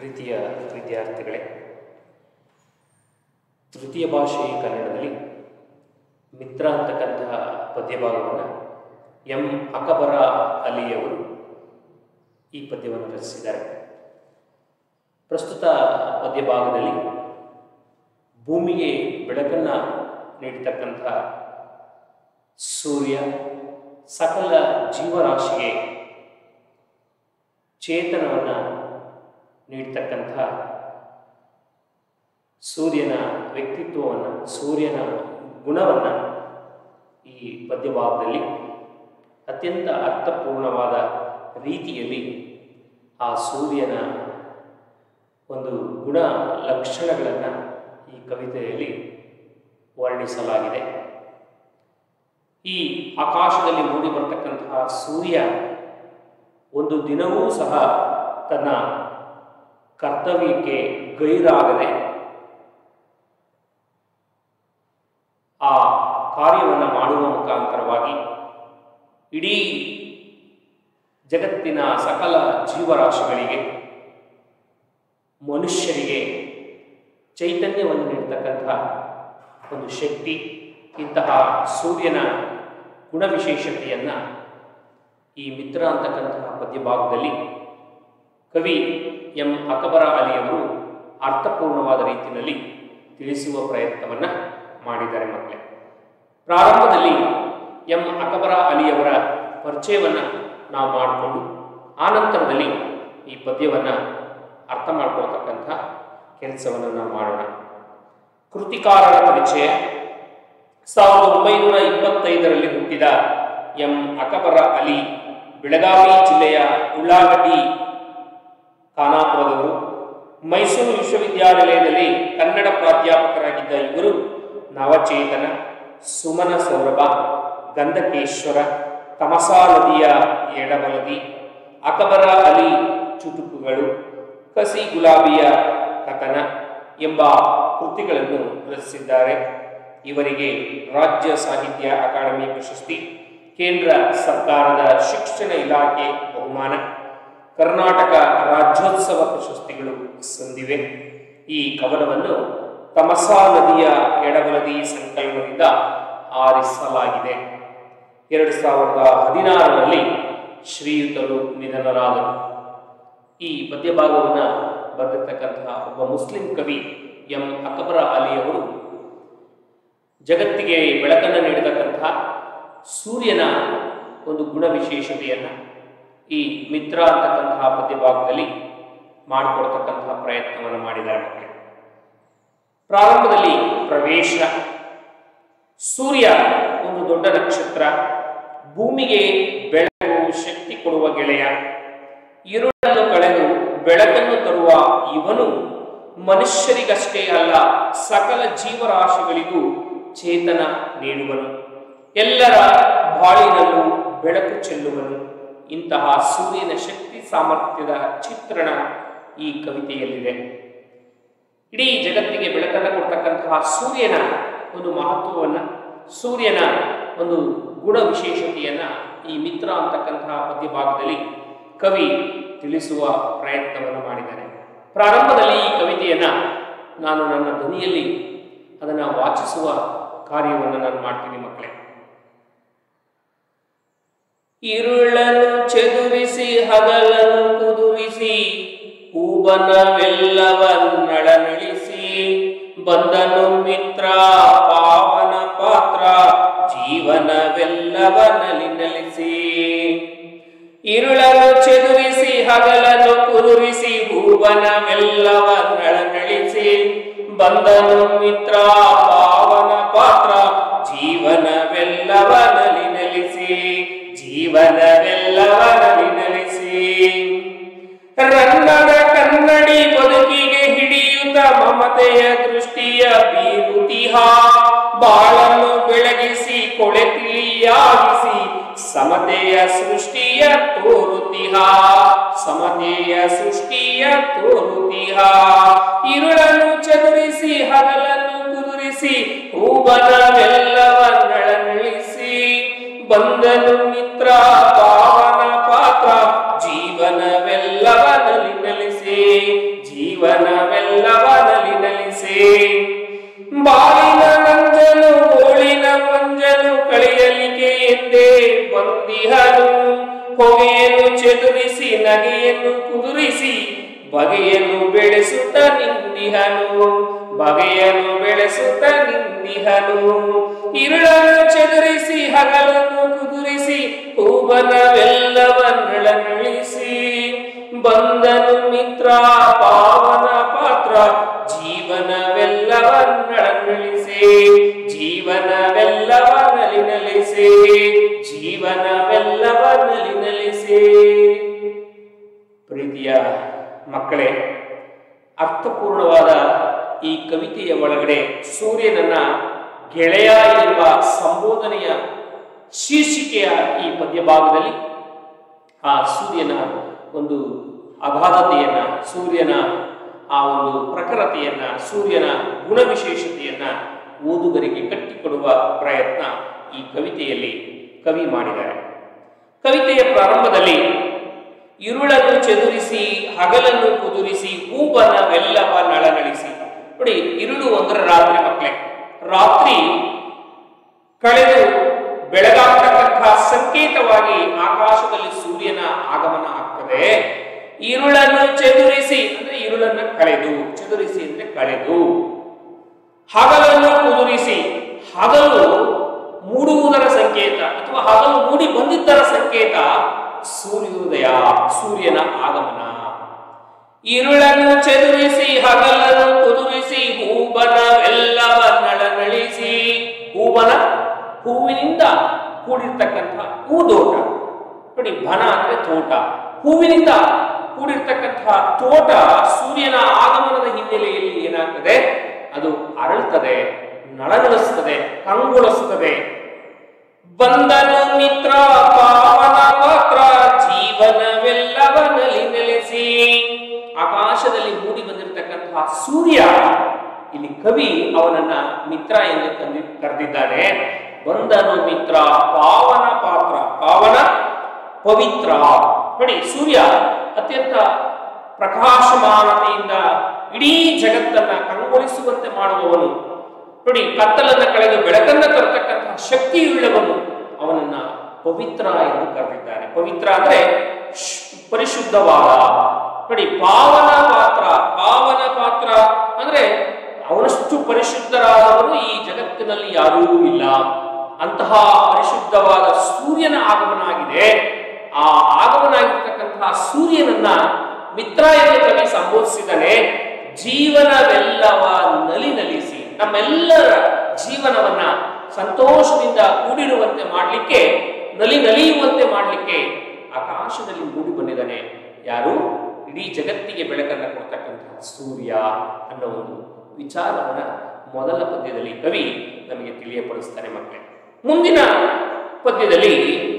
ಪ್ರೀತಿಯ ವಿದ್ಯಾರ್ಥಿಗಳೇ ತೃತೀಯ ಭಾಷೆ ಕನ್ನಡದಲ್ಲಿ ಮಿತ್ರ ಅಂತಕ್ಕಂತಹ ಪದ್ಯಭಾಗವನ್ನು ಎಂ ಅಕಬರ ಅಲಿಯವರು ಈ ಪದ್ಯವನ್ನು ರಚಿಸಿದ್ದಾರೆ ಪ್ರಸ್ತುತ ಪದ್ಯಭಾಗದಲ್ಲಿ ಭೂಮಿಗೆ ಬೆಳಕನ್ನು ನೀಡತಕ್ಕಂಥ ಸೂರ್ಯ ಸಕಲ ಜೀವರಾಶಿಗೆ ಚೇತನವನ್ನು ನೀಡ್ತಕ್ಕಂಥ ಸೂರ್ಯನ ವ್ಯಕ್ತಿತ್ವವನ್ನು ಸೂರ್ಯನ ಗುಣವನ್ನು ಈ ಪದ್ಯಭಾಗದಲ್ಲಿ ಅತ್ಯಂತ ಅರ್ಥಪೂರ್ಣವಾದ ರೀತಿಯಲ್ಲಿ ಆ ಸೂರ್ಯನ ಒಂದು ಗುಣ ಲಕ್ಷಣಗಳನ್ನು ಈ ಕವಿತೆಯಲ್ಲಿ ವರ್ಣಿಸಲಾಗಿದೆ ಈ ಆಕಾಶದಲ್ಲಿ ಮೂಡಿ ಬರ್ತಕ್ಕಂತಹ ಸೂರ್ಯ ಒಂದು ದಿನವೂ ಸಹ ತನ್ನ ಕರ್ತವ್ಯಕ್ಕೆ ಗೈರಾಗದೆ ಆ ಕಾರ್ಯವನ್ನು ಮಾಡುವ ಮುಖಾಂತರವಾಗಿ ಇಡೀ ಜಗತ್ತಿನ ಸಕಲ ಜೀವರಾಶಿಗಳಿಗೆ ಮನುಷ್ಯರಿಗೆ ಚೈತನ್ಯವನ್ನು ನೀಡ್ತಕ್ಕಂಥ ಒಂದು ಶಕ್ತಿ ಇಂತಹ ಸೂರ್ಯನ ಗುಣವಿಶೇಷತೆಯನ್ನು ಈ ಮಿತ್ರ ಅಂತಕ್ಕಂತಹ ಪದ್ಯಭಾಗದಲ್ಲಿ ಕವಿ ಎಂ ಅಕಬರ ಅಲಿಯವರು ಅರ್ಥಪೂರ್ಣವಾದ ರೀತಿಯಲ್ಲಿ ತಿಳಿಸುವ ಪ್ರಯತ್ನವನ್ನು ಮಾಡಿದ್ದಾರೆ ಮಕ್ಕಳೇ ಪ್ರಾರಂಭದಲ್ಲಿ ಎಂ ಅಕಬರ ಅಲಿಯವರ ಪರಿಚಯವನ್ನು ನಾವು ಮಾಡಿಕೊಂಡು ಆನಂತರದಲ್ಲಿ ಈ ಪದ್ಯವನ್ನು ಅರ್ಥ ಮಾಡ್ಕೊಳ್ತಕ್ಕಂಥ ಕೆಲಸವನ್ನು ನಾವು ಮಾಡೋಣ ಕೃತಿಕಾರರ ಪರಿಚಯ ಸಾವಿರದ ಒಂಬೈನೂರ ಇಪ್ಪತ್ತೈದರಲ್ಲಿ ಹುಟ್ಟಿದ ಎಂ ಅಕಬರ ಅಲಿ ಬೆಳಗಾವಿ ಜಿಲ್ಲೆಯ ಉಳ್ಳಾಗಡ್ಡಿ ಖಾನಾಪುರದವರು ಮೈಸೂರು ವಿಶ್ವವಿದ್ಯಾನಿಲಯದಲ್ಲಿ ಕನ್ನಡ ಪ್ರಾಧ್ಯಾಪಕರಾಗಿದ್ದ ಇವರು ನವಚೇತನ ಸುಮನ ಸೌರಭ ಗಂಧಕೇಶ್ವರ ತಮಸಾ ನದಿಯ ಎಡಬಲದಿ ಅಕಬರ ಅಲಿ ಚುಟುಕುಗಳು ಕಸಿ ಗುಲಾಬಿಯ ಕಥನ ಎಂಬ ಕೃತಿಗಳನ್ನು ರಚಿಸಿದ್ದಾರೆ ಇವರಿಗೆ ರಾಜ್ಯ ಸಾಹಿತ್ಯ ಅಕಾಡೆಮಿ ಪ್ರಶಸ್ತಿ ಕೇಂದ್ರ ಸರ್ಕಾರದ ಶಿಕ್ಷಣ ಇಲಾಖೆ ಬಹುಮಾನ ಕರ್ನಾಟಕ ರಾಜ್ಯೋತ್ಸವ ಪ್ರಶಸ್ತಿಗಳು ಸಂದಿವೆ ಈ ಕವನವನ್ನು ತಮಸಾ ನದಿಯ ಎಡಬಲದಿ ಸಂಕಲನದಿಂದ ಆರಿಸಲಾಗಿದೆ ಎರಡು ಸಾವಿರದ ಹದಿನಾರರಲ್ಲಿ ಶ್ರೀಯುತರು ನಿಧನರಾದರು ಈ ಪದ್ಯಭಾಗವನ್ನು ಬರೆದಿರ್ತಕ್ಕಂತಹ ಒಬ್ಬ ಮುಸ್ಲಿಂ ಕವಿ ಎಂ ಅಕಬರ ಅಲಿಯವರು ಜಗತ್ತಿಗೆ ಬೆಳಕನ್ನು ನೀಡತಕ್ಕಂತಹ ಸೂರ್ಯನ ಒಂದು ಗುಣ ವಿಶೇಷತೆಯನ್ನು ಈ ಮಿತ್ರ ಅಂತಕ್ಕಂತಹ ಪದ್ಯಭಾಗದಲ್ಲಿ ಮಾಡಿಕೊಡ್ತಕ್ಕಂತಹ ಪ್ರಯತ್ನವನ್ನು ಮಾಡಿದ್ದಾರೆ ಮಕ್ಕಳೇ ಪ್ರಾರಂಭದಲ್ಲಿ ಪ್ರವೇಶ ಸೂರ್ಯ ಒಂದು ದೊಡ್ಡ ನಕ್ಷತ್ರ ಭೂಮಿಗೆ ಬೆಳಕು ಶಕ್ತಿ ಕೊಡುವ ಗೆಳೆಯ ഇരുಳನ್ನು ಕಳೆದು ಬೆಳಕನ್ನು ತರುವ ಇವನು ಮನುಷ್ಯರಿಗಷ್ಟೇ ಅಲ್ಲ ಸಕಲ ಜೀವರಾಶಿಗಳಿಗೂ ಚೇತನ ನೀಡುವನು ಎಲ್ಲರ ಬಾಳಿನಲ್ಲೂ ಬೆಳಕು ಚೆಲ್ಲುವನು ಇಂತಹ ಸೂರ್ಯನ ಶಕ್ತಿ ಸಾಮರ್ಥ್ಯದ ಚಿತ್ರಣ ಈ ಕವಿತೆಯಲ್ಲಿದೆ ಇಡೀ ಜಗತ್ತಿಗೆ ಬೆಳಕನ್ನು ಕೊಡ್ತಕ್ಕಂತಹ ಸೂರ್ಯನ ಒಂದು ಮಹತ್ವವನ್ನು ಸೂರ್ಯನ ಒಂದು ಗುಣ ವಿಶೇಷತೆಯನ್ನು ಈ ಮಿತ್ರ ಅಂತಕ್ಕಂತಹ ಪದ್ಯಭಾಗದಲ್ಲಿ ಕವಿ ತಿಳಿಸುವ ಪ್ರಯತ್ನವನ್ನು ಮಾಡಿದ್ದಾನೆ ಪ್ರಾರಂಭದಲ್ಲಿ ಈ ಕವಿತೆಯನ್ನು ನಾನು ನನ್ನ ಧ್ವನಿಯಲ್ಲಿ ಅದನ್ನು ವಾಚಿಸುವ ಕಾರ್ಯವನ್ನು ನಾನು ಮಾಡ್ತೀನಿ ಮಕ್ಕಳೇ ഇരുളನು ಚೆದುರಿಸಿ ಹಗಲನು ಕುದುರಿಸಿ ಹೂಬನವೆಲ್ಲವನ್ನಳನಳಿಸಿ ಬಂದನು ಮಿತ್ರ ಪಾವನ ಪಾತ್ರ ಜೀವನವೆಲ್ಲವನಲ್ಲಿ ನಲಿಸಿ ഇരുಳನು ಚೆದುರಿಸಿ ಹಗಲನು ಕುದುರಿಸಿ ಹೂವನವೆಲ್ಲವನ್ನಳನಳಿಸಿ ಬಂದನು ಮಿತ್ರ ಪಾವನ ಪಾತ್ರ ಜೀವನವೆಲ್ಲವನಲ್ಲಿ ನಲಿಸಿ ಜೀವನವೆಲ್ಲವನಲ್ಲಿ ನಲಿಸಿ ರನ್ನದ ಕನ್ನಡಿ ಬದುಕಿಗೆ ಹಿಡಿಯುತ್ತ ಮಮತೆಯ ದೃಷ್ಟಿಯ ಬೀರುತಿಹ ಬಾಳನ್ನು ಬೆಳಗಿಸಿ ಕೊಳೆ ತಿಳಿಯಾಗಿಸಿ ಸಮತೆಯ ಸೃಷ್ಟಿಯ ತೋರುತಿಹ ಸಮತೆಯ ಸೃಷ್ಟಿಯ ತೋರುತಿಹ ഇരുಳನ್ನು ಚದುರಿಸಿ ಹಗಲನ್ನು ಕುದುರಿಸಿ ಹೂಬನವೆಲ್ಲವನ್ನಳನಳಿಸಿ ಬಂದನು ಮಿತ್ರ ಪಾವನ ಪಾತ್ರ ಜೀವನವೆಲ್ಲವನಲ್ಲಿ ನಲಿಸಿ ಜೀವನವೆಲ್ಲವ ನಲಿ ನಲಿಸೆ ಬಾಳಿನ ನಂಜನು ಗೋಳಿನ ಮಂಜನು ಕಳೆಯಲಿಕೆ ಎಂದೇ ಬಂದಿಹನು ಹೊಗೆಯನ್ನು ಚೆದುರಿಸಿ ನಗೆಯನ್ನು ಕುದುರಿಸಿ ಬಗೆಯನ್ನು ಬೆಳೆಸುತ್ತ ನಿಂದಿಹನು ಬಗೆಯನ್ನು ಬೆಳೆಸುತ್ತ ನಿಂದಿಹನು ಇರುಳನ್ನು ಚೆದುರಿಸಿ ಹಗಲನ್ನು ಕುದುರಿಸಿ ಹೂವನವೆಲ್ಲವನ್ನಳನಳಿಸಿ ಬಂದನು ಮಿತ್ರ ಪಾವನ ಪಾತ್ರ ಜೀವನವೆಲ್ಲವನ್ನಳನಳಿಸಿ ಜೀವನವೆಲ್ಲವ ನಲಿನಲಿಸಿ ಜೀವನವೆಲ್ಲವ ನಲಿನಲಿಸಿ ಪ್ರೀತಿಯ ಮಕ್ಕಳೇ ಅರ್ಥಪೂರ್ಣವಾದ ಈ ಕವಿತೆಯ ಒಳಗಡೆ ಸೂರ್ಯನನ್ನ ಗೆಳೆಯ ಎಂಬ ಸಂಬೋಧನೆಯ ಶೀರ್ಷಿಕೆಯ ಈ ಪದ್ಯ ಭಾಗದಲ್ಲಿ ಆ ಸೂರ್ಯನ ಒಂದು ಅಗಾಧತೆಯನ್ನ ಸೂರ್ಯನ ಆ ಒಂದು ಪ್ರಖರತೆಯನ್ನ ಸೂರ್ಯನ ಗುಣವಿಶೇಷತೆಯನ್ನ ಓದುಗರಿಗೆ ಕಟ್ಟಿಕೊಡುವ ಪ್ರಯತ್ನ ಈ ಕವಿತೆಯಲ್ಲಿ ಕವಿ ಮಾಡಿದ್ದಾರೆ ಕವಿತೆಯ ಪ್ರಾರಂಭದಲ್ಲಿ ಇರುಳನ್ನು ಚೆದುರಿಸಿ ಹಗಲನ್ನು ಕುದುರಿಸಿ ಹೂಬನವೆಲ್ಲವ ನಳನಳಿಸಿ ನೋಡಿ ಇರುಳು ಅಂದ್ರೆ ರಾತ್ರಿ ಮಕ್ಕಳೇ ರಾತ್ರಿ ಕಳೆದು ಬೆಳಗಾಗ್ತಕ್ಕಂತಹ ಸಂಕೇತವಾಗಿ ಆಕಾಶದಲ್ಲಿ ಸೂರ್ಯನ ಆಗಮನ ಆಗ್ತದೆ ಇರುಳನ್ನು ಚೆದುರಿಸಿ ಅಂದ್ರೆ ಇರುಳನ್ನು ಕಳೆದು ಚೆದುರಿಸಿ ಅಂದ್ರೆ ಕಳೆದು ಹಗಲನ್ನು ಕುದುರಿಸಿ ಹಗಲು ಮೂಡುವುದರ ಸಂಕೇತ ಅಥವಾ ಹಗಲು ಮೂಡಿ ಬಂದಿದ್ದರ ಸಂಕೇತ ಸೂರ್ಯೋದಯ ಸೂರ್ಯನ ಆಗಮನ ಇರುಳನ್ನು ಚೆದುರಿಸಿ ಹಗಲನ್ನು ಕುದುರಿಸಿ ಹೂಬನವೆಲ್ಲವ ನಳನಳಿಸಿ ಹೂಬನ ಹೂವಿನಿಂದ ಕೂಡಿರ್ತಕ್ಕಂತಹ ಹೂದೋಟ ನೋಡಿ ಬನ ಅಂದ್ರೆ ತೋಟ ಹೂವಿನಿಂದ ಕೂಡಿರ್ತಕ್ಕಂತಹ ತೋಟ ಸೂರ್ಯನ ಆಗಮನದ ಹಿನ್ನೆಲೆಯಲ್ಲಿ ಏನಾಗ್ತದೆ ಅದು ಅರಳುತ್ತದೆ ನಳನಳಿಸ್ತದೆ ಕಂಗೊಳಿಸ್ತದೆ ಬಂದನು ಮಿತ್ರ ಪಾವನ ಪಾತ್ರ ಜೀವನವೆಲ್ಲವ ನಲಿ ನೆಲೆಸಿ ಆಕಾಶದಲ್ಲಿ ಮೂಡಿ ಬಂದಿರತಕ್ಕಂತಹ ಸೂರ್ಯ ಇಲ್ಲಿ ಕವಿ ಅವನನ್ನ ಮಿತ್ರ ಎಂದು ಕಂದಿ ಕರೆದಿದ್ದಾನೆ ಬಂದನು ಮಿತ್ರ ಪಾವನ ಪಾತ್ರ ಪಾವನ ಪವಿತ್ರ ನೋಡಿ ಸೂರ್ಯ ಅತ್ಯಂತ ಪ್ರಕಾಶಮಾನತೆಯಿಂದ ಇಡೀ ಜಗತ್ತನ್ನ ಕಂಗೊಳಿಸುವಂತೆ ಮಾಡುವವನು ನೋಡಿ ಕತ್ತಲನ್ನ ಕಳೆದು ಬೆಳಕನ್ನ ತರತಕ್ಕಂತಹ ಶಕ್ತಿಯುಳ್ಳವನು ಅವನನ್ನ ಪವಿತ್ರ ಎಂದು ಕರೆದಿದ್ದಾನೆ ಪವಿತ್ರ ಅಂದ್ರೆ ಶ್- ಪರಿಶುದ್ಧವಾದ ನೋಡಿ ಪಾವನ ಪಾತ್ರ ಪಾವನ ಪಾತ್ರ ಅಂದ್ರೆ ಅವನಷ್ಟು ಪರಿಶುದ್ಧರಾದವರು ಈ ಜಗತ್ತಿನಲ್ಲಿ ಯಾರೂ ಇಲ್ಲ ಅಂತಹ ಪರಿಶುದ್ಧವಾದ ಸೂರ್ಯನ ಆಗಮನ ಆಗಿದೆ ಆ ಆಗಮನ ಆಗಿರ್ತಕ್ಕಂತಹ ಸೂರ್ಯನನ್ನ ಮಿತ್ರ ಎಂದು ಕವಿ ಸಂಬೋಧಿಸಿದನೆ ಜೀವನವೆಲ್ಲವ ನಲಿ ನಲಿಸಿ ನಮ್ಮೆಲ್ಲರ ಜೀವನವನ್ನ ಸಂತೋಷದಿಂದ ಕೂಡಿರುವಂತೆ ಮಾಡಲಿಕ್ಕೆ ನಲಿ ನಲಿಯುವಂತೆ ಮಾಡಲಿಕ್ಕೆ ಆಕಾಶದಲ್ಲಿ ಮೂಡಿ ಬಂದಿದ್ದಾನೆ ಯಾರು ಇಡೀ ಜಗತ್ತಿಗೆ ಬೆಳಕನ್ನು ಕೊಡ್ತಕ್ಕಂತಹ ಸೂರ್ಯ ಅನ್ನೋ ಒಂದು ವಿಚಾರವನ್ನ ಮೊದಲ ಪದ್ಯದಲ್ಲಿ ಕವಿ ನಮಗೆ ತಿಳಿಯಪಡಿಸ್ತಾನೆ ಮಕ್ಕಳೇ ಮುಂದಿನ ಪದ್ಯದಲ್ಲಿ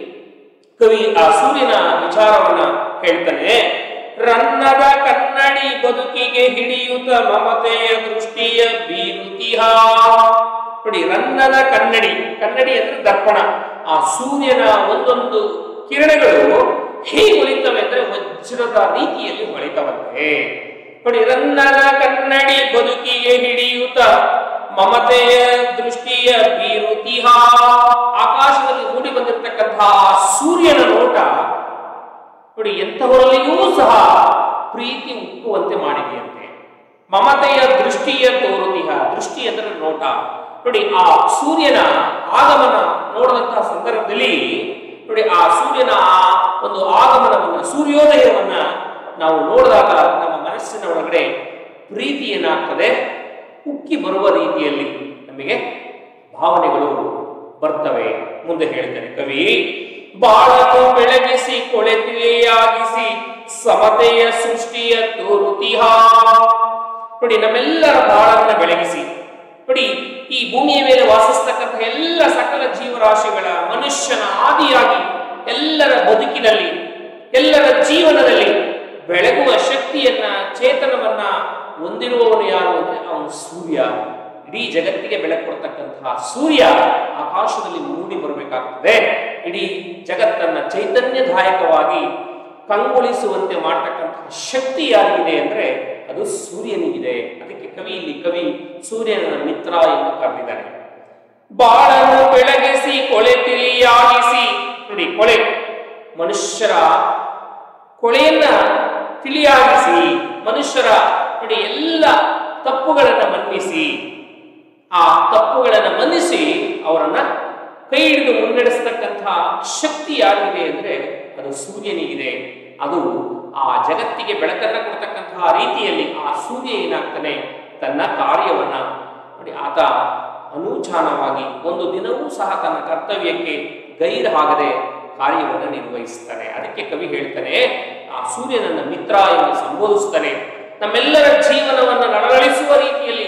ಕವಿ ಆ ಸೂರ್ಯನ ವಿಚಾರವನ್ನ ಹೇಳ್ತಾನೆ ರನ್ನದ ಕನ್ನಡಿ ಬದುಕಿಗೆ ಹಿಡಿಯುತ್ತ ಮಮತೆಯ ದೃಷ್ಟಿಯ ಬೀರುತಿಹ ನೋಡಿ ರನ್ನದ ಕನ್ನಡಿ ಕನ್ನಡಿ ಅಂದ್ರೆ ದರ್ಪಣ ಆ ಸೂರ್ಯನ ಒಂದೊಂದು ಕಿರಣಗಳು ಹೇಗೆ ಹೊಳಿತವೆ ಅಂದ್ರೆ ವಜ್ರದ ರೀತಿಯಲ್ಲಿ ಹೊಳಿತವಂತೆ ನೋಡಿ ರನ್ನದ ಕನ್ನಡಿ ಬದುಕಿಗೆ ಹಿಡಿಯುತ್ತ ಮಮತೆಯ ದೃಷ್ಟಿಯ ಬೀರುತಿಹ ಆಕಾಶದಲ್ಲಿ ಮೂಡಿ ಬಂದಿರತಕ್ಕಂತಹ ಸೂರ್ಯನ ನೋಟ ನೋಡಿ ಎಂಥವರಲ್ಲಿಯೂ ಸಹ ಪ್ರೀತಿ ಉಕ್ಕುವಂತೆ ಮಾಡಿದೆಯಂತೆ ಮಮತೆಯ ದೃಷ್ಟಿಯ ತೋರುತಿಹ ದೃಷ್ಟಿ ಅಂದರೆ ನೋಟ ನೋಡಿ ಆ ಸೂರ್ಯನ ಆಗಮನ ನೋಡಿದಂತಹ ಸಂದರ್ಭದಲ್ಲಿ ನೋಡಿ ಆ ಸೂರ್ಯನ ಆ ಒಂದು ಆಗಮನವನ್ನ ಸೂರ್ಯೋದಯವನ್ನ ನಾವು ನೋಡಿದಾಗ ನಮ್ಮ ಮನಸ್ಸಿನ ಒಳಗಡೆ ಪ್ರೀತಿ ಏನಾಗ್ತದೆ ಉಕ್ಕಿ ಬರುವ ರೀತಿಯಲ್ಲಿ ನಮಗೆ ಭಾವನೆಗಳು ಬರ್ತವೆ ಮುಂದೆ ಹೇಳ್ತಾನೆ ಕವಿ ಬಾಳನ್ನು ಬೆಳಗಿಸಿ ಕೊಳೆತಿಲೆಯಾಗಿಸಿ ಸಮತೆಯ ಸೃಷ್ಟಿಯ ತೋರುತಿಹ ನೋಡಿ ನಮ್ಮೆಲ್ಲರ ಬಾಳನ್ನ ಬೆಳಗಿಸಿ ನೋಡಿ ಈ ಭೂಮಿಯ ಮೇಲೆ ವಾಸಿಸ್ತಕ್ಕಂಥ ಎಲ್ಲ ಸಕಲ ಜೀವರಾಶಿಗಳ ಮನುಷ್ಯನ ಆದಿಯಾಗಿ ಎಲ್ಲರ ಬದುಕಿನಲ್ಲಿ ಎಲ್ಲರ ಜೀವನದಲ್ಲಿ ಬೆಳಗುವ ಶಕ್ತಿಯನ್ನ ಚೇತನವನ್ನ ಹೊಂದಿರುವವನು ಯಾರು ಅಂದ್ರೆ ಅವನು ಸೂರ್ಯ ಇಡೀ ಜಗತ್ತಿಗೆ ಬೆಳಕು ಕೊಡ್ತಕ್ಕಂತಹ ಸೂರ್ಯ ಆಕಾಶದಲ್ಲಿ ಮೂಡಿ ಬರಬೇಕಾಗ್ತದೆ ಇಡೀ ಜಗತ್ತನ್ನ ಚೈತನ್ಯದಾಯಕವಾಗಿ ಕಂಗೊಳಿಸುವಂತೆ ಮಾಡ್ತಕ್ಕಂತಹ ಶಕ್ತಿ ಯಾರಿಗಿದೆ ಅಂದ್ರೆ ಅದು ಸೂರ್ಯನಿಗಿದೆ ಅದಕ್ಕೆ ಕವಿ ಇಲ್ಲಿ ಕವಿ ಸೂರ್ಯನ ಮಿತ್ರ ಎಂದು ಕರೆದಿದ್ದಾನೆ ಬಾಳನ್ನು ಬೆಳಗಿಸಿ ಕೊಳೆ ತಿಳಿಯಾಗಿಸಿ ನೋಡಿ ಕೊಳೆ ಮನುಷ್ಯರ ಕೊಳೆಯನ್ನ ತಿಳಿಯಾಗಿಸಿ ಮನುಷ್ಯರ ನೋಡಿ ಎಲ್ಲ ತಪ್ಪುಗಳನ್ನು ಮನ್ನಿಸಿ ಆ ತಪ್ಪುಗಳನ್ನು ಮನ್ನಿಸಿ ಅವರನ್ನ ಕೈ ಹಿಡಿದು ಮುನ್ನಡೆಸತಕ್ಕಂತಹ ಶಕ್ತಿ ಯಾರಿಗಿದೆ ಅಂದ್ರೆ ಅದು ಸೂರ್ಯನಿಗಿದೆ ಅದು ಆ ಜಗತ್ತಿಗೆ ಬೆಳಕನ್ನ ಕೊಡ್ತಕ್ಕಂತಹ ರೀತಿಯಲ್ಲಿ ಆ ಸೂರ್ಯ ಏನಾಗ್ತಾನೆ ತನ್ನ ಕಾರ್ಯವನ್ನ ನೋಡಿ ಆತ ಅನೂಚಾನವಾಗಿ ಒಂದು ದಿನವೂ ಸಹ ತನ್ನ ಕರ್ತವ್ಯಕ್ಕೆ ಗೈರಾಗದೆ ಕಾರ್ಯವನ್ನು ನಿರ್ವಹಿಸ್ತಾನೆ ಅದಕ್ಕೆ ಕವಿ ಹೇಳ್ತಾನೆ ಆ ಸೂರ್ಯನನ್ನ ಮಿತ್ರ ಎಂದು ಸಂಬೋಧಿಸ್ತಾನೆ ನಮ್ಮೆಲ್ಲರ ಜೀವನವನ್ನು ನಡವಳಿಸುವ ರೀತಿಯಲ್ಲಿ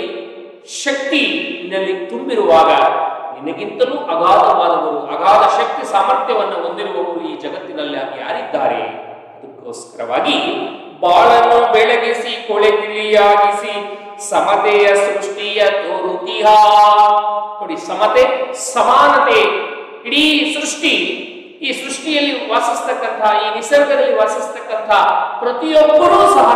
ಶಕ್ತಿ ನಿನ್ನಲ್ಲಿ ತುಂಬಿರುವಾಗ ನಿನಗಿಂತಲೂ ಅಗಾಧವಾದವರು ಅಗಾಧ ಶಕ್ತಿ ಸಾಮರ್ಥ್ಯವನ್ನು ಹೊಂದಿರುವವರು ಈ ಜಗತ್ತಿನಲ್ಲಿ ಯಾರಿದ್ದಾರೆ ಅದಕ್ಕೋಸ್ಕರವಾಗಿ ಬಾಳನ್ನು ಬೆಳಗಿಸಿ ಕೊಳೆ ತಿಳಿಯಾಗಿಸಿ ಸಮತೆಯ ಸೃಷ್ಟಿಯ ತೋರುತಿಹ ನೋಡಿ ಸಮತೆ ಸಮಾನತೆ ಇಡೀ ಸೃಷ್ಟಿ ಈ ಸೃಷ್ಟಿಯಲ್ಲಿ ವಾಸಿಸ್ತಕ್ಕಂತಹ ಈ ನಿಸರ್ಗದಲ್ಲಿ ವಾಸಿಸ್ತಕ್ಕಂತಹ ಪ್ರತಿಯೊಬ್ಬರೂ ಸಹ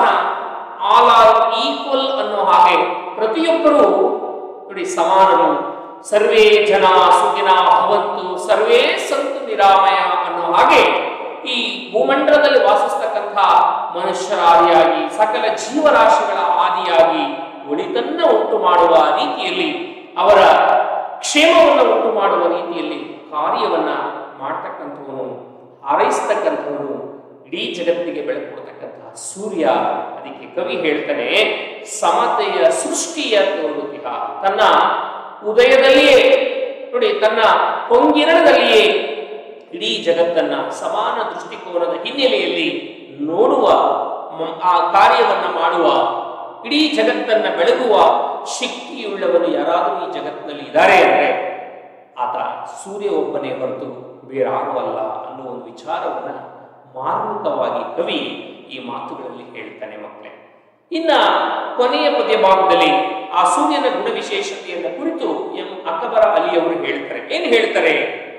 ಆಲ್ ಆರ್ ಈಕ್ವಲ್ ಅನ್ನೋ ಹಾಗೆ ಪ್ರತಿಯೊಬ್ಬರೂ ನೋಡಿ ಸಮಾನರು ಸರ್ವೇ ಜನ ಸುಖಿನ ಭವಂತು ಸರ್ವೇ ಸಂತು ನಿರಾಮಯ ಅನ್ನೋ ಹಾಗೆ ಈ ಭೂಮಂಡಲದಲ್ಲಿ ವಾಸಿಸ್ತಕ್ಕಂಥ ಮನುಷ್ಯರ ಆದಿಯಾಗಿ ಸಕಲ ಜೀವರಾಶಿಗಳ ಆದಿಯಾಗಿ ಒಳಿತನ್ನ ಉಂಟು ಮಾಡುವ ರೀತಿಯಲ್ಲಿ ಅವರ ಕ್ಷೇಮವನ್ನು ಉಂಟು ಮಾಡುವ ರೀತಿಯಲ್ಲಿ ಕಾರ್ಯವನ್ನ ಮಾಡ್ತಕ್ಕಂಥವನು ಹಾರೈಸ್ತಕ್ಕಂಥವನು ಇಡೀ ಜಗತ್ತಿಗೆ ಬೆಳಕು ಕೊಡ್ತಕ್ಕಂತಹ ಸೂರ್ಯ ಅದಕ್ಕೆ ಕವಿ ಹೇಳ್ತಾನೆ ಸಮತೆಯ ಸೃಷ್ಟಿಯ ತೋರುತಿಹ ತನ್ನ ಉದಯದಲ್ಲಿಯೇ ನೋಡಿ ತನ್ನ ಹೊಂಗಿರಣದಲ್ಲಿಯೇ ಇಡೀ ಜಗತ್ತನ್ನ ಸಮಾನ ದೃಷ್ಟಿಕೋನದ ಹಿನ್ನೆಲೆಯಲ್ಲಿ ನೋಡುವ ಮ- ಆ ಕಾರ್ಯವನ್ನ ಮಾಡುವ ಇಡೀ ಜಗತ್ತನ್ನ ಬೆಳಗುವ ಶಕ್ತಿಯುಳ್ಳವನು ಯಾರಾದರೂ ಈ ಜಗತ್ತಿನಲ್ಲಿ ಇದ್ದಾರೆ ಅಂದ್ರೆ ಆತ ಸೂರ್ಯ ಒಬ್ಬನೇ ಹೊರತು ಬೇರಾರೂ ಅಲ್ಲ ಅನ್ನೋ ಒಂದು ವಿಚಾರವನ್ನ ಮಾರ್ಮಿಕವಾಗಿ ಕವಿ ಈ ಮಾತುಗಳಲ್ಲಿ ಹೇಳ್ತಾನೆ ಮಕ್ಕಳೇ ಇನ್ನ ಕೊನೆಯ ಪದ್ಯ ಭಾಗದಲ್ಲಿ ಆ ಸೂರ್ಯನ ಗುಣವಿಶೇಷತೆಯನ್ನು ಕುರಿತು ಎಂ ಅಕ್ಬರ ಅಲಿಯವರು ಹೇಳ್ತಾರೆ ಏನ್ ಹೇಳ್ತಾರೆ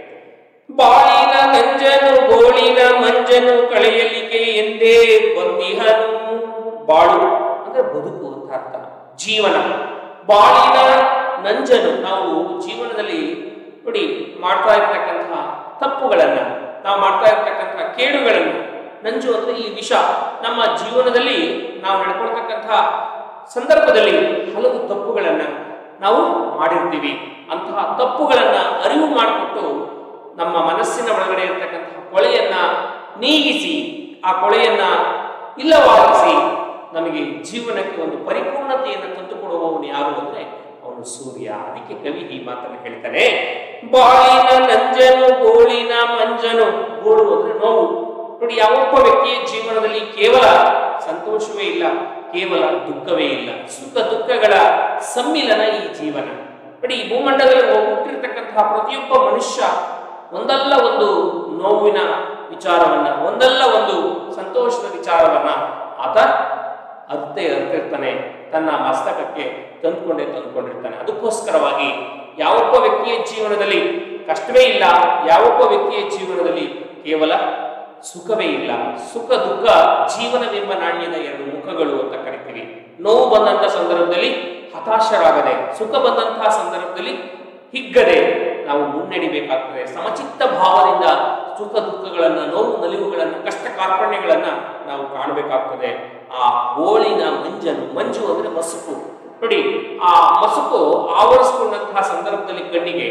ಬಾಳಿನ ನಂಜನು ಗೋಳಿನ ಮಂಜನು ಕಳೆಯಲಿಗೆ ಎಂದೇ ಬಂದಿಹನು ಬಾಳು ಅಂದ್ರೆ ಬದುಕು ಅಂತ ಅರ್ಥ ಜೀವನ ಬಾಳಿನ ನಂಜನು ನಾವು ಜೀವನದಲ್ಲಿ ನೋಡಿ ಮಾಡ್ತಾ ಇರ್ತಕ್ಕಂತಹ ತಪ್ಪುಗಳನ್ನ ನಾವು ಮಾಡ್ತಾ ಇರ್ತಕ್ಕಂತಹ ಕೇಡುಗಳನ್ನ ನಂಜು ಅಂದ್ರೆ ಇಲ್ಲಿ ವಿಷ ನಮ್ಮ ಜೀವನದಲ್ಲಿ ನಾವು ನಡ್ಕೊಳ್ತಕ್ಕಂತಹ ಸಂದರ್ಭದಲ್ಲಿ ಹಲವು ತಪ್ಪುಗಳನ್ನ ನಾವು ಮಾಡಿರ್ತೀವಿ ಅಂತಹ ತಪ್ಪುಗಳನ್ನ ಅರಿವು ಮಾಡಿಕೊಟ್ಟು ನಮ್ಮ ಮನಸ್ಸಿನ ಒಳಗಡೆ ಇರತಕ್ಕಂತಹ ಕೊಳೆಯನ್ನ ನೀಗಿಸಿ ಆ ಕೊಳೆಯನ್ನ ಇಲ್ಲವಾಗಿಸಿ ನಮಗೆ ಜೀವನಕ್ಕೆ ಒಂದು ಪರಿಪೂರ್ಣತೆಯನ್ನು ತಂದುಕೊಡುವವನು ಯಾರು ಅಂದ್ರೆ ಅವನು ಸೂರ್ಯ ಅದಕ್ಕೆ ಕವಿ ಈ ಮಾತನ್ನು ಹೇಳ್ತಾನೆ ಬಾಳಿನ ನಂಜನು ಗೋಳಿನ ಮಂಜನು ಗೋಳು ಅಂದ್ರೆ ನೋವು ನೋಡಿ ಯಾವೊಬ್ಬ ವ್ಯಕ್ತಿಯ ಜೀವನದಲ್ಲಿ ಕೇವಲ ಸಂತೋಷವೇ ಇಲ್ಲ ಕೇವಲ ದುಃಖವೇ ಇಲ್ಲ ಸುಖ ದುಃಖಗಳ ಸಮ್ಮಿಲನ ಈ ಜೀವನ ನೋಡಿ ಈ ಭೂಮಂಡಲದಲ್ಲಿ ಹುಟ್ಟಿರ್ತಕ್ಕಂತಹ ಪ್ರತಿಯೊಬ್ಬ ಮನುಷ್ಯ ಒಂದಲ್ಲ ಒಂದು ನೋವಿನ ವಿಚಾರವನ್ನ ಒಂದಲ್ಲ ಒಂದು ಸಂತೋಷದ ವಿಚಾರವನ್ನ ಆತ ಅರ್ತೆ ಅರ್ತಿರ್ತಾನೆ ತನ್ನ ಮಸ್ತಕಕ್ಕೆ ತಂದುಕೊಂಡೇ ತಂದುಕೊಂಡಿರ್ತಾನೆ ಅದಕ್ಕೋಸ್ಕರವಾಗಿ ಯಾವೊಬ್ಬ ವ್ಯಕ್ತಿಯ ಜೀವನದಲ್ಲಿ ಕಷ್ಟವೇ ಇಲ್ಲ ಯಾವೊಬ್ಬ ವ್ಯಕ್ತಿಯ ಜೀವನದಲ್ಲಿ ಕೇವಲ ಸುಖವೇ ಇಲ್ಲ ಸುಖ ದುಃಖ ಜೀವನವೆಂಬ ನಾಣ್ಯದ ಎರಡು ಮುಖಗಳು ಅಂತ ಕರಿತೀವಿ ನೋವು ಬಂದಂತ ಸಂದರ್ಭದಲ್ಲಿ ಹತಾಶರಾಗದೆ ಸುಖ ಬಂದಂತಹ ಸಂದರ್ಭದಲ್ಲಿ ಹಿಗ್ಗದೆ ನಾವು ಮುನ್ನಡಿಬೇಕಾಗ್ತದೆ ಸಮಚಿತ್ತ ಭಾವದಿಂದ ಸುಖ ದುಃಖಗಳನ್ನ ನೋವು ನಲಿವುಗಳನ್ನ ಕಷ್ಟ ಕಾರ್ಪಣ್ಯಗಳನ್ನ ನಾವು ಕಾಣಬೇಕಾಗ್ತದೆ ಆ ಗೋಳಿನ ಮಂಜನು ಮಂಜು ಅಂದ್ರೆ ಮಸುಕು ನೋಡಿ ಆ ಮಸುಕು ಆವರಿಸಿಕೊಂಡಂತಹ ಸಂದರ್ಭದಲ್ಲಿ ಕಣ್ಣಿಗೆ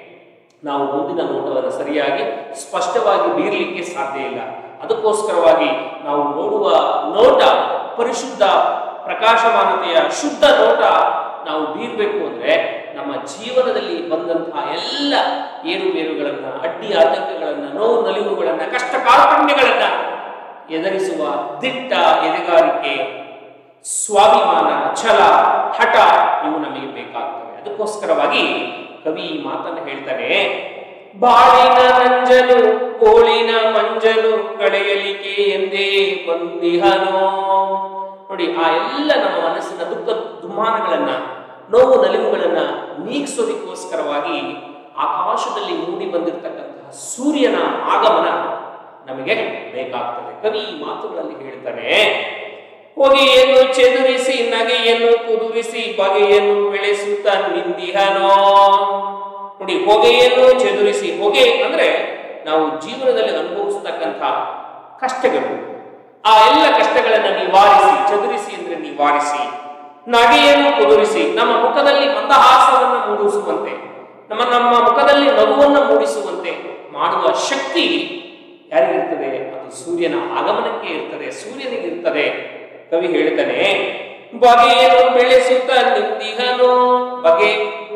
ನಾವು ಮುಂದಿನ ನೋಟವನ್ನು ಸರಿಯಾಗಿ ಸ್ಪಷ್ಟವಾಗಿ ಬೀರ್ಲಿಕ್ಕೆ ಸಾಧ್ಯ ಇಲ್ಲ ಅದಕ್ಕೋಸ್ಕರವಾಗಿ ನಾವು ನೋಡುವ ನೋಟ ಪರಿಶುದ್ಧ ಪ್ರಕಾಶಮಾನತೆಯ ಶುದ್ಧ ನೋಟ ನಾವು ಬೀರ್ಬೇಕು ಅಂದ್ರೆ ನಮ್ಮ ಜೀವನದಲ್ಲಿ ಬಂದಂತಹ ಎಲ್ಲ ಏರುಪೇರುಗಳನ್ನ ಅಡ್ಡಿ ಆತಂಕಗಳನ್ನ ನೋವು ನಲಿವುಗಳನ್ನ ಕಷ್ಟ ಕಾರ್ಪಣ್ಯಗಳನ್ನ ಎದುರಿಸುವ ದಿಟ್ಟ ಎದೆಗಾರಿಕೆ ಸ್ವಾಭಿಮಾನ ಛಲ ಹಠ ಇವು ನಮಗೆ ಬೇಕಾಗ್ತವೆ ಅದಕ್ಕೋಸ್ಕರವಾಗಿ ಕವಿ ಈ ಮಾತನ್ನು ಹೇಳ್ತಾನೆ ಬಾಳಿನ ನಂಜನು ಕೋಳಿನ ಮಂಜನು ಕಳೆಯಲಿಕೆ ಎಂದೇ ಬಂದಿಹನೋ ನೋಡಿ ಆ ಎಲ್ಲ ನಮ್ಮ ಮನಸ್ಸಿನ ದುಃಖ ದುಮ್ಮಾನಗಳನ್ನ ನೋವು ನಲಿವುಗಳನ್ನ ನೀಗಿಸೋದಕ್ಕೋಸ್ಕರವಾಗಿ ಆಕಾಶದಲ್ಲಿ ಮೂಡಿ ಬಂದಿರತಕ್ಕಂತಹ ಸೂರ್ಯನ ಆಗಮನ ನಮಗೆ ಬೇಕಾಗ್ತದೆ ಕವಿ ಈ ಮಾತುಗಳಲ್ಲಿ ಹೇಳ್ತಾನೆ ಹೊಗೆಯನ್ನು ಚೆದುರಿಸಿ ನಗೆಯನ್ನು ಕುದುರಿಸಿ ಬಗೆಯನ್ನು ಬೆಳೆಸುತ್ತ ನಿಂದಿಹನೋ ನೋಡಿ ಹೊಗೆಯನ್ನು ಚೆದುರಿಸಿ ಹೊಗೆ ಅಂದ್ರೆ ನಾವು ಜೀವನದಲ್ಲಿ ಅನುಭವಿಸ್ತಕ್ಕಂಥ ಕಷ್ಟಗಳು ಆ ಎಲ್ಲ ಕಷ್ಟಗಳನ್ನು ನಿವಾರಿಸಿ ಚದುರಿಸಿ ಅಂದ್ರೆ ನಿವಾರಿಸಿ ನಗೆಯನ್ನು ಕುದುರಿಸಿ ನಮ್ಮ ಮುಖದಲ್ಲಿ ಮಂದಹಾಸವನ್ನು ಮೂಡಿಸುವಂತೆ ನಮ್ಮ ನಮ್ಮ ಮುಖದಲ್ಲಿ ನಗುವನ್ನು ಮೂಡಿಸುವಂತೆ ಮಾಡುವ ಶಕ್ತಿ ಯಾರಿಗಿರ್ತದೆ ಅದು ಸೂರ್ಯನ ಆಗಮನಕ್ಕೆ ಇರ್ತದೆ ಸೂರ್ಯನಿಗೆ ಇರ್ತದೆ ಕವಿ ಹೇಳ್ತಾನೆ ಬಗೆಯನ್ನು ಬೆಳೆಸುತ್ತ ನಿಂದಿಹನು ಬಗೆ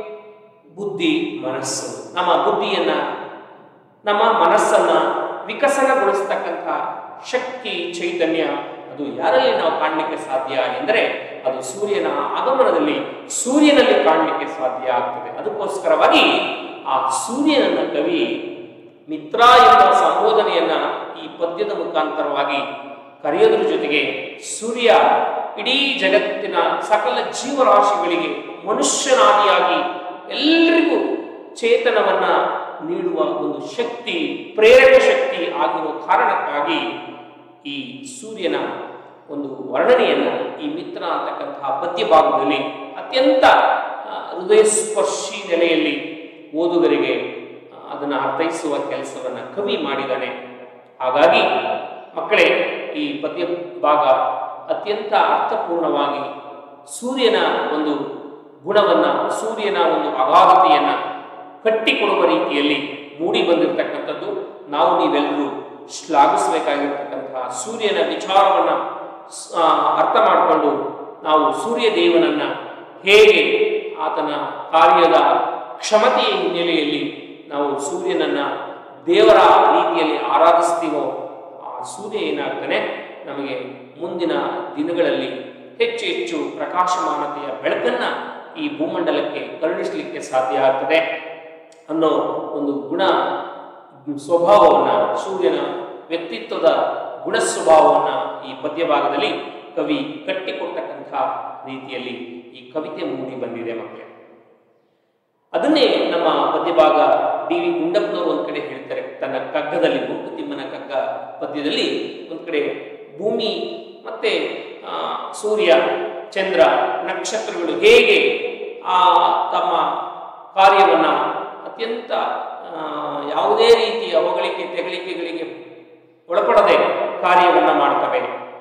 ಬುದ್ಧಿ ಮನಸ್ಸು ನಮ್ಮ ಬುದ್ಧಿಯನ್ನ ನಮ್ಮ ಮನಸ್ಸನ್ನ ವಿಕಸನಗೊಳಿಸ್ತಕ್ಕಂಥ ಶಕ್ತಿ ಚೈತನ್ಯ ಅದು ಯಾರಲ್ಲಿ ನಾವು ಕಾಣಲಿಕ್ಕೆ ಸಾಧ್ಯ ಎಂದರೆ ಅದು ಸೂರ್ಯನ ಆಗಮನದಲ್ಲಿ ಸೂರ್ಯನಲ್ಲಿ ಕಾಣಲಿಕ್ಕೆ ಸಾಧ್ಯ ಆಗ್ತದೆ ಅದಕ್ಕೋಸ್ಕರವಾಗಿ ಆ ಸೂರ್ಯನನ್ನ ಕವಿ ಮಿತ್ರ ಎಂಬ ಸಂಬೋಧನೆಯನ್ನ ಈ ಪದ್ಯದ ಮುಖಾಂತರವಾಗಿ ಕರೆಯೋದ್ರ ಜೊತೆಗೆ ಸೂರ್ಯ ಇಡೀ ಜಗತ್ತಿನ ಸಕಲ ಜೀವರಾಶಿಗಳಿಗೆ ಮನುಷ್ಯನಾದಿಯಾಗಿ ಎಲ್ಲರಿಗೂ ಚೇತನವನ್ನ ನೀಡುವ ಒಂದು ಶಕ್ತಿ ಪ್ರೇರಕ ಶಕ್ತಿ ಆಗಿರುವ ಕಾರಣಕ್ಕಾಗಿ ಈ ಸೂರ್ಯನ ಒಂದು ವರ್ಣನೆಯನ್ನ ಈ ಮಿತ್ರ ಅಂತಕ್ಕಂತಹ ಪದ್ಯ ಭಾಗದಲ್ಲಿ ಅತ್ಯಂತ ಆ, ಹೃದಯಸ್ಪರ್ಶಿ ನೆಲೆಯಲ್ಲಿ ಓದುಗರಿಗೆ ಆ, ಅದನ್ನು ಅರ್ಥೈಸುವ ಕೆಲಸವನ್ನ ಕವಿ ಮಾಡಿದ್ದಾನೆ ಹಾಗಾಗಿ ಮಕ್ಕಳೇ ಈ ಪದ್ಯ ಭಾಗ ಅತ್ಯಂತ ಅರ್ಥಪೂರ್ಣವಾಗಿ ಸೂರ್ಯನ ಒಂದು ಗುಣವನ್ನ ಸೂರ್ಯನ ಒಂದು ಅಗಾಧತೆಯನ್ನ ಕಟ್ಟಿಕೊಡುವ ರೀತಿಯಲ್ಲಿ ಮೂಡಿ ಬಂದಿರತಕ್ಕಂಥದ್ದು ನಾವು ನೀವೆಲ್ಲರೂ ಶ್ಲಾಘಿಸಬೇಕಾಗಿರ್ತಕ್ಕಂತಹ ಸೂರ್ಯನ ವಿಚಾರವನ್ನ ಸ್- ಆ, ಅರ್ಥ ಮಾಡಿಕೊಂಡು ನಾವು ಸೂರ್ಯ ದೇವನನ್ನ ಹೇಗೆ ಆತನ ಕಾರ್ಯದ ಕ್ಷಮತೆಯ ಹಿನ್ನೆಲೆಯಲ್ಲಿ ನಾವು ಸೂರ್ಯನನ್ನ ದೇವರ ರೀತಿಯಲ್ಲಿ ಆರಾಧಿಸ್ತೀವೋ ಆ ಸೂರ್ಯ ಏನಾಗ್ತಾನೆ ನಮಗೆ ಮುಂದಿನ ದಿನಗಳಲ್ಲಿ ಹೆಚ್ಚು ಹೆಚ್ಚು ಪ್ರಕಾಶಮಾನತೆಯ ಬೆಳಕನ್ನ ಈ ಭೂಮಂಡಲಕ್ಕೆ ಕರುಣಿಸಲಿಕ್ಕೆ ಸಾಧ್ಯ ಆಗ್ತದೆ ಅನ್ನೋ ಒಂದು ಗುಣ ಸ್ವಭಾವವನ್ನ ಸೂರ್ಯನ ವ್ಯಕ್ತಿತ್ವದ ಗುಣ ಸ್ವಭಾವವನ್ನ ಈ ಪದ್ಯ ಭಾಗದಲ್ಲಿ ಕವಿ ಕಟ್ಟಿಕೊಡ್ತಕ್ಕಂಥ ರೀತಿಯಲ್ಲಿ ಈ ಕವಿತೆ ಮೂಡಿ ಬಂದಿದೆ ಮಕ್ಕಳೇ ಅದನ್ನೇ ನಮ್ಮ ಪದ್ಯಭಾಗ ಡಿ ವಿ ಗುಂಡಪ್ಪನವರು ಒಂದ್ ಕಡೆ ಹೇಳ್ತಾರೆ ತನ್ನ ಕಗ್ಗದಲ್ಲಿ ಗುಂಡು ತಿಮ್ಮನ ಕಗ್ಗ ಪದ್ಯದಲ್ಲಿ ಒಂದ್ ಕಡೆ ಭೂಮಿ ಮತ್ತೆ ಆ, ಸೂರ್ಯ ಚಂದ್ರ ನಕ್ಷತ್ರಗಳು ಹೇಗೆ ಆ ತಮ್ಮ ಕಾರ್ಯವನ್ನ ಅತ್ಯಂತ ಆ, ಯಾವುದೇ ರೀತಿಯ ಹೊಗಳಿಕೆ ತೆಗಳಿಕೆಗಳಿಗೆ ಒಳಪಡದೆ ಕಾರ್ಯವನ್ನ ಮಾಡ್ತವೆ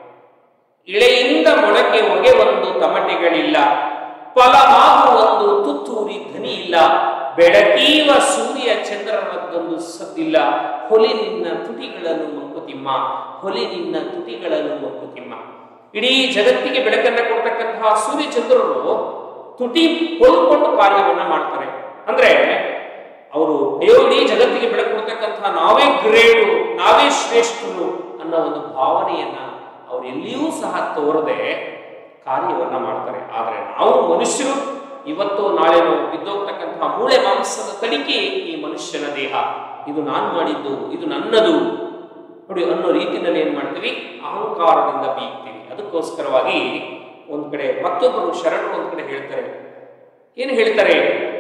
ಇಳೆಯಿಂದ ಮೊಳಕೆ ಹೊಗೆ ಒಂದು ತಮಟೆಗಳಿಲ್ಲ ಫಲಮಾಗು ಒಂದು ತುತ್ತೂರಿ ಧ್ವನಿ ಇಲ್ಲ ಬೆಳಕೀವ ಸೂರ್ಯ ಚಂದ್ರನದ್ದೊಂದು ಸದ್ದಿಲ್ಲ ಹೊಲಿ ನಿನ್ನ ತುಟಿಗಳನ್ನು ಮಂಕುತಿಮ್ಮ ಹೊಲಿ ನಿನ್ನ ತುಟಿಗಳನ್ನು ಮಂಕುತಿಮ್ಮ ಇಡೀ ಜಗತ್ತಿಗೆ ಬೆಳಕನ್ನ ಕೊಡ್ತಕ್ಕಂತಹ ಸೂರ್ಯ ಚಂದ್ರರು ತುಟಿ ಹೊಲ್ಕೊಂಡು ಕಾರ್ಯವನ್ನ ಮಾಡ್ತಾರೆ ಅಂದ್ರೆ ಅವರು ಅಯ್ಯೋ ಇಡೀ ಜಗತ್ತಿಗೆ ಬೆಳಕು ಕೊಡ್ತಕ್ಕಂತಹ ನಾವೇ ಗ್ರೇಟು ನಾವೇ ಶ್ರೇಷ್ಠರು ಅನ್ನೋ ಒಂದು ಭಾವನೆಯನ್ನ ಅವ್ರು ಎಲ್ಲಿಯೂ ಸಹ ತೋರದೆ ಕಾರ್ಯವನ್ನ ಮಾಡ್ತಾರೆ ಆದರೆ ನಾವು ಮನುಷ್ಯರು ಇವತ್ತು ನಾಳೆನೋ ಬಿದ್ದೋಗ್ತಕ್ಕಂತಹ ಮೂಳೆ ಮಾಂಸದ ತಡಿಕೆ ಈ ಮನುಷ್ಯನ ದೇಹ ಇದು ನಾನು ಮಾಡಿದ್ದು ಇದು ನನ್ನದು ನೋಡಿ ಅನ್ನೋ ರೀತಿಯಲ್ಲಿ ಏನ್ ಮಾಡ್ತೀವಿ ಅಹಂಕಾರದಿಂದ ಬೀಗ್ತೀವಿ ಅದಕ್ಕೋಸ್ಕರವಾಗಿ ಒಂದ್ ಕಡೆ ಮತ್ತೊಬ್ಬರು ಶರಣರು ಒಂದ್ ಕಡೆ ಹೇಳ್ತಾರೆ ಏನು ಹೇಳ್ತಾರೆ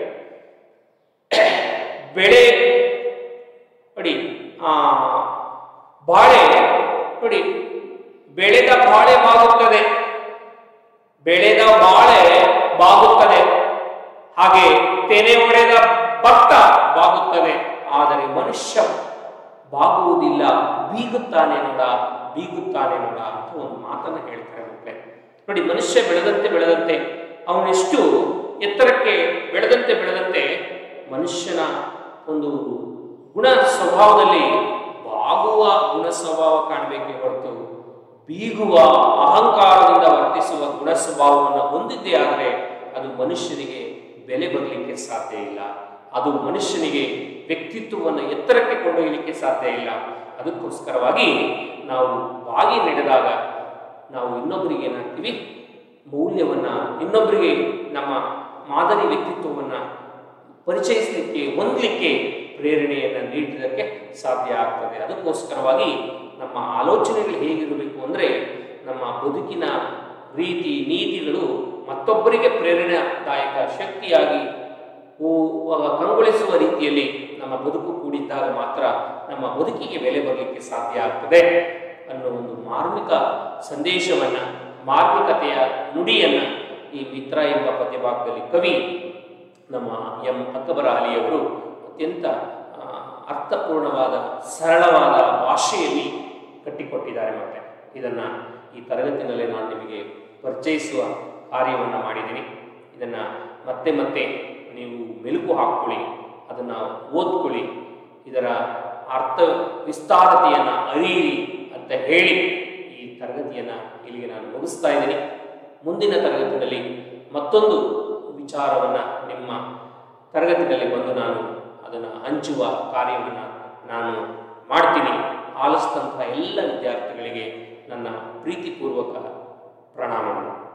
ಬೆಳೆ ನೋಡಿ ಆ ಬಾಳೆ ನೋಡಿ ಬೆಳೆದ ಬಾಳೆ ಬಾಗುತ್ತದೆ ಬೆಳೆದ ಬಾಳೆ ಬಾಗುತ್ತದೆ ಹಾಗೆ ತೆನೆ ಒಡೆದ ಭತ್ತ ಬಾಗುತ್ತದೆ ಆದರೆ ಮನುಷ್ಯ ಬಾಗುವುದಿಲ್ಲ ಬೀಗುತ್ತಾನೆ ನೋಡ ಬೀಗುತ್ತಾನೆ ನೋಡ ಅಂತ ಒಂದು ಮಾತನ್ನ ಹೇಳ್ತಾರೆ ಮಕ್ಕಳೇ ನೋಡಿ ಮನುಷ್ಯ ಬೆಳೆದಂತೆ ಬೆಳೆದಂತೆ ಅವನೆಷ್ಟು ಎತ್ತರಕ್ಕೆ ಬೆಳೆದಂತೆ ಬೆಳೆದಂತೆ ಮನುಷ್ಯನ ಒಂದು ಗುಣ ಸ್ವಭಾವದಲ್ಲಿ ಬಾಗುವ ಗುಣ ಸ್ವಭಾವ ಕಾಣಬೇಕೇ ಹೊರತು ಬೀಗುವ ಅಹಂಕಾರದಿಂದ ವರ್ತಿಸುವ ಗುಣ ಸ್ವಭಾವವನ್ನು ಹೊಂದಿದ್ದೇ ಆದರೆ ಅದು ಮನುಷ್ಯನಿಗೆ ಬೆಲೆ ಬರಲಿಕ್ಕೆ ಸಾಧ್ಯ ಇಲ್ಲ ಅದು ಮನುಷ್ಯನಿಗೆ ವ್ಯಕ್ತಿತ್ವವನ್ನು ಎತ್ತರಕ್ಕೆ ಕೊಂಡೊಯ್ಯಲಿಕ್ಕೆ ಸಾಧ್ಯ ಇಲ್ಲ ಅದಕ್ಕೋಸ್ಕರವಾಗಿ ನಾವು ಬಾಗಿ ನಡೆದಾಗ ನಾವು ಇನ್ನೊಬ್ಬರಿಗೆ ಏನಾಗ್ತೀವಿ ಮೌಲ್ಯವನ್ನ ಇನ್ನೊಬ್ಬರಿಗೆ ನಮ್ಮ ಮಾದರಿ ವ್ಯಕ್ತಿತ್ವವನ್ನ ಪರಿಚಯಿಸಲಿಕ್ಕೆ ಹೊಂದಲಿಕ್ಕೆ ಪ್ರೇರಣೆಯನ್ನು ನೀಡಲಿಕ್ಕೆ ಸಾಧ್ಯ ಆಗ್ತದೆ ಅದಕ್ಕೋಸ್ಕರವಾಗಿ ನಮ್ಮ ಆಲೋಚನೆಗಳು ಹೇಗಿರಬೇಕು ಅಂದರೆ ನಮ್ಮ ಬದುಕಿನ ರೀತಿ ನೀತಿಗಳು ಮತ್ತೊಬ್ಬರಿಗೆ ಪ್ರೇರಣಾದಾಯಕ ಶಕ್ತಿಯಾಗಿ ಹೂ- ಕಂಗೊಳಿಸುವ ರೀತಿಯಲ್ಲಿ ನಮ್ಮ ಬದುಕು ಕೂಡಿದ್ದಾಗ ಮಾತ್ರ ನಮ್ಮ ಬದುಕಿಗೆ ಬೆಲೆ ಬರಲಿಕ್ಕೆ ಸಾಧ್ಯ ಆಗ್ತದೆ ಅನ್ನೋ ಒಂದು ಮಾರ್ಮಿಕ ಸಂದೇಶವನ್ನ ಮಾರ್ಮಿಕತೆಯ ನುಡಿಯನ್ನು ಈ ಮಿತ್ರ ಎಂಬ ಪದ್ಯಭಾಗದಲ್ಲಿ ಕವಿ ನಮ್ಮ ಎಂ ಅಕ್ಬರ ಅಲಿಯವರು ಅತ್ಯಂತ ಆ, ಅರ್ಥಪೂರ್ಣವಾದ ಸರಳವಾದ ಭಾಷೆಯಲ್ಲಿ ಕಟ್ಟಿಕೊಟ್ಟಿದ್ದಾರೆ ಮತ್ತೆ ಇದನ್ನು ಈ ತರಗತಿನಲ್ಲಿ ನಾನು ನಿಮಗೆ ಪರಿಚಯಿಸುವ ಕಾರ್ಯವನ್ನು ಮಾಡಿದ್ದೀನಿ ಇದನ್ನು ಮತ್ತೆ ಮತ್ತೆ ನೀವು ಮೆಲುಕು ಹಾಕ್ಕೊಳ್ಳಿ ಅದನ್ನು ಓದ್ಕೊಳ್ಳಿ ಇದರ ಅರ್ಥ ವಿಸ್ತಾರತೆಯನ್ನು ಅರಿಯಿರಿ ಅಂತ ಹೇಳಿ ಈ ತರಗತಿಯನ್ನು ಇಲ್ಲಿಗೆ ನಾನು ಮುಗಿಸ್ತಾ ಇದ್ದೀನಿ ಮುಂದಿನ ತರಗತಿಯಲ್ಲಿ ಮತ್ತೊಂದು ವಿಚಾರವನ್ನು ನಿಮ್ಮ ತರಗತಿಯಲ್ಲಿ ಬಂದು ನಾನು ಅದನ್ನು ಹಂಚುವ ಕಾರ್ಯವನ್ನು ನಾನು ಮಾಡ್ತೀನಿ ಆಲಿಸಿದಂಥ ಎಲ್ಲ ವಿದ್ಯಾರ್ಥಿಗಳಿಗೆ ನನ್ನ ಪ್ರೀತಿಪೂರ್ವಕ ಪ್ರಣಾಮಗಳು